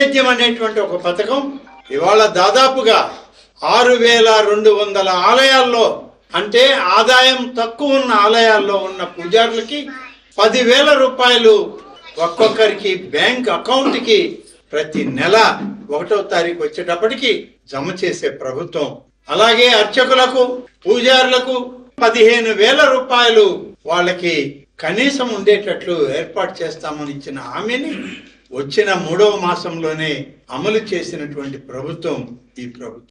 నైవేద్యం అనేటువంటి ఒక పథకం ఇవాళ దాదాపుగా ఆరు వేల రెండు వందల ఆలయాల్లో అంటే ఆదాయం తక్కువ ఉన్న ఆలయాల్లో ఉన్న పూజారులకి పదివేల రూపాయలు ఒక్కొక్కరికి బ్యాంక్ అకౌంట్కి ప్రతి నెల ఒకటో తారీఖు వచ్చేటప్పటికి జమ చేసే ప్రభుత్వం అలాగే అర్చకులకు పూజారులకు పదిహేను వేల రూపాయలు వాళ్ళకి కనీసం ఉండేటట్లు ఏర్పాటు చేస్తామని ఇచ్చిన హామీని వచ్చిన మూడవ మాసంలోనే అమలు చేసినటువంటి ప్రభుత్వం ఈ ప్రభుత్వం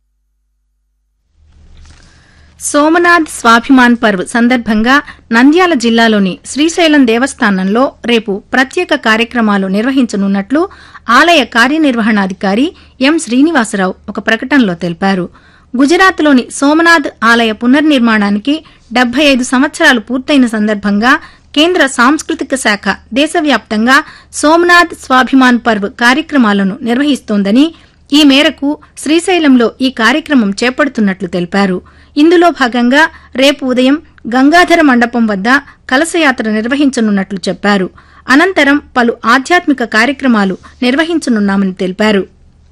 సోమనాథ్ స్వాభిమాన్ పర్వ్ సందర్భంగా నంద్యాల జిల్లాలోని శ్రీశైలం దేవస్థానంలో రేపు ప్రత్యేక కార్యక్రమాలు నిర్వహించనున్నట్లు ఆలయ కార్యనిర్వహణాధికారి ఎం శ్రీనివాసరావు ఒక ప్రకటనలో తెలిపారు గుజరాత్లోని సోమనాథ్ ఆలయ పునర్నిర్మాణానికి డెబ్బై ఐదు సంవత్సరాలు పూర్తయిన సందర్భంగా కేంద్ర సాంస్కృతిక శాఖ దేశవ్యాప్తంగా సోమనాథ్ స్వాభిమాన్ పర్వ్ కార్యక్రమాలను నిర్వహిస్తోందని ఈ మేరకు శ్రీశైలంలో ఈ కార్యక్రమం చేపడుతున్నట్లు తెలిపారు ఇందులో భాగంగా రేపు ఉదయం గంగాధర మండపం వద్ద కలశయాత్ర నిర్వహించనున్నట్లు చెప్పారు అనంతరం పలు ఆధ్యాత్మిక కార్యక్రమాలు నిర్వహించనున్నామని తెలిపారు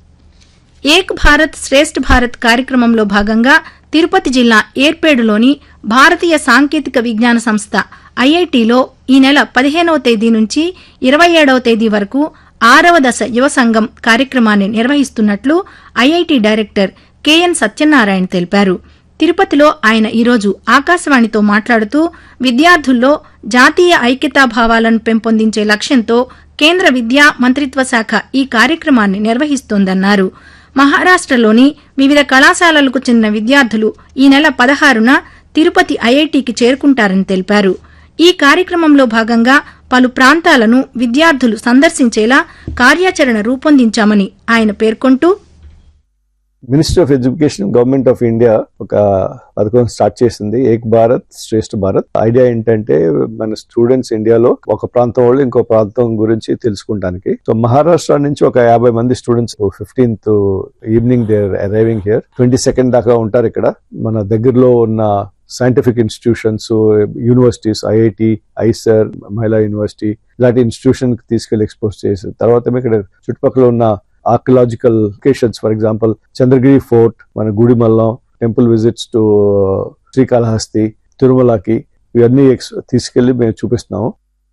ఏక్ భారత్ శ్రేష్ఠ్ భారత్ కార్యక్రమంలో భాగంగా తిరుపతి జిల్లా ఏర్పేడులోని భారతీయ సాంకేతిక విజ్ఞాన సంస్థ ఐఐటిలో ఈ నెల పదిహేనవ తేదీ నుంచి ఇరవై ఏడవ తేదీ వరకు ఆరవ దశ యువ సంఘం కార్యక్రమాన్ని నిర్వహిస్తున్నట్లు ఐఐటి డైరెక్టర్ కెఎన్ సత్యనారాయణ తెలిపారు తిరుపతిలో ఆయన ఈరోజు ఆకాశవాణితో మాట్లాడుతూ విద్యార్థుల్లో జాతీయ ఐక్యతా భావాలను పెంపొందించే లక్ష్యంతో కేంద్ర విద్యా మంత్రిత్వ శాఖ ఈ కార్యక్రమాన్ని నిర్వహిస్తోందన్నారు మహారాష్టలోని వివిధ కళాశాలలకు చెందిన విద్యార్థులు ఈ నెల పదహారున తిరుపతి ఐఐటికి చేరుకుంటారని తెలిపారు ఈ కార్యక్రమంలో భాగంగా పలు ప్రాంతాలను విద్యార్థులు సందర్శించేలా కార్యాచరణ రూపొందించామని ఆయన పేర్కొంటూ ministry of education government of India ఒక పథకం స్టార్ట్ చేసింది ఏక్ భారత్ శ్రేష్ఠ భారత్ ఐడియా ఏంటంటే మన స్టూడెంట్స్ ఇండియాలో ఒక ప్రాంతం వాళ్ళు ఇంకో ప్రాంతం గురించి తెలుసుకుంటానికి సో మహారాష్ట్ర నుంచి ఒక యాభై మంది students fifteenth evening they arriving here twenty second దాకా ఉంటారు ఇక్కడ మన దగ్గరలో ఉన్న scientific institutions universities IIT IISER Mahila university ఇలాంటి ఇన్స్టిట్యూషన్ కి తీసుకెళ్లి ఎక్స్పోజ్ చేసి తర్వాత ఇక్కడ చుట్టుపక్కల ఉన్న archaeological locations for example Chandragiri fort మన Gudimallam temple visits to Srikalahasti తిరుమలకి ఇవన్నీ ఎక్స్ తీసుకెళ్లి మేము చూపిస్తున్నాము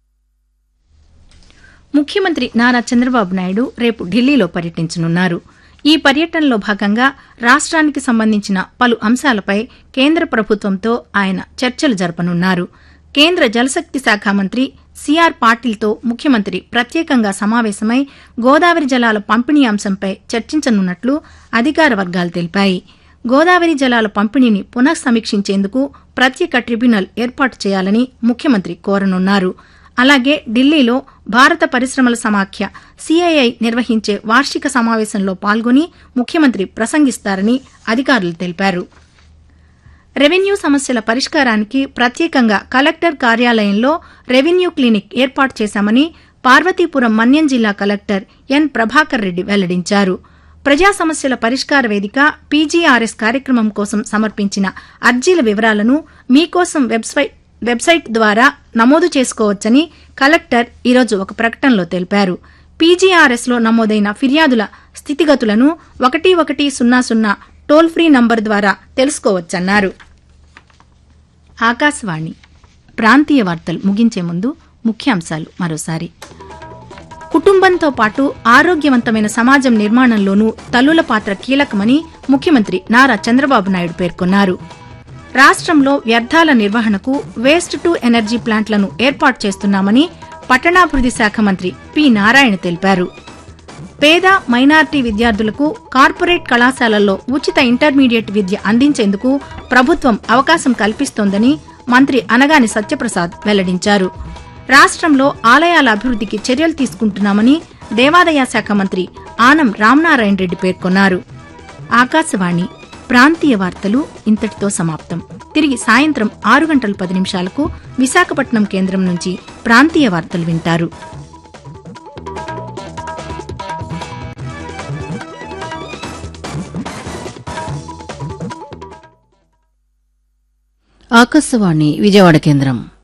ముఖ్యమంత్రి నారా చంద్రబాబు నాయుడు రేపు ఢిల్లీలో పర్యటించనున్నారు ఈ పర్యటనలో భాగంగా రాష్ట్రానికి సంబంధించిన పలు అంశాలపై కేంద్ర ప్రభుత్వంతో ఆయన చర్చలు జరపనున్నారు కేంద్ర జలశక్తి శాఖ మంత్రి సిఆర్ పాటిల్తో ముఖ్యమంత్రి ప్రత్యేకంగా సమావేశమై గోదావరి జలాల పంపిణీ అంశంపై చర్చించనున్నట్లు అధికార వర్గాలు తెలిపాయి గోదావరి జలాల పంపిణీని పునః సమీక్షించేందుకు ప్రత్యేక ట్రిబ్యునల్ ఏర్పాటు చేయాలని ముఖ్యమంత్రి కోరనున్నారు అలాగే ఢిల్లీలో భారత పరిశ్రమల సమాఖ్య సిఐఐ నిర్వహించే వార్షిక సమావేశంలో పాల్గొని ముఖ్యమంత్రి ప్రసంగిస్తారని అధికారులు తెలిపారు రెవెన్యూ సమస్యల పరిష్కారానికి ప్రత్యేకంగా కలెక్టర్ కార్యాలయంలో రెవెన్యూ క్లినిక్ ఏర్పాటు చేశామని పార్వతీపురం మన్యం జిల్లా కలెక్టర్ ఎన్ ప్రభాకర్ రెడ్డి వెల్లడించారు ప్రజా సమస్యల పరిష్కార వేదిక పీజీఆర్ఎస్ కార్యక్రమం కోసం సమర్పించిన అర్జీల వివరాలను మీకోసం వెబ్సైట్ వెబ్సైట్ ద్వారా నమోదు చేసుకోవచ్చని కలెక్టర్ ఈరోజు ఒక ప్రకటనలో తెలిపారు పీజీఆర్ఎస్లో నమోదైన ఫిర్యాదుల స్థితిగతులను ఒకటి ఒకటి సున్నా సున్నా టోల్ ఫ్రీ నంబర్ ద్వారా తెలుసుకోవచ్చన్నారు ఆకాశవాణి ప్రాంతీయ వార్తలు ముగించే ముందు ముఖ్యాంశాలు మరోసారి కుటుంబంతో పాటు ఆరోగ్యవంతమైన సమాజం నిర్మాణంలోనూ తల్లుల పాత్ర కీలకమని ముఖ్యమంత్రి నారా చంద్రబాబు నాయుడు పేర్కొన్నారు రాష్ట్రంలో వ్యర్థాల నిర్వహణకు వేస్ట్ టు ఎనర్జీ ప్లాంట్లను ఏర్పాటు చేస్తున్నామని పట్టణాభివృద్ది శాఖ మంత్రి పి నారాయణ తెలిపారు పేద మైనార్టీ విద్యార్థులకు కార్పొరేట్ కళాశాలల్లో ఉచిత ఇంటర్మీడియట్ విద్య అందించేందుకు ప్రభుత్వం అవకాశం కల్పిస్తోందని మంత్రి అనగాని సత్యప్రసాద్ వెల్లడించారు రాష్ట్రంలో ఆలయాల అభివృద్దికి చర్యలు తీసుకుంటున్నామని దేవాదాయ శాఖ మంత్రి ఆనం రామనారాయణ రెడ్డి పేర్కొన్నారు ఆకాశవాణి ప్రాంతీయ వార్తలు ఇంతటితో సమాప్తం తిరిగి సాయంత్రం ఆరు గంటల పది నిమిషాలకు విశాఖపట్నం కేంద్రం నుంచి ప్రాంతీయ వార్తలు వింటారు ఆకాశవాణి విజయవాడ కేంద్రం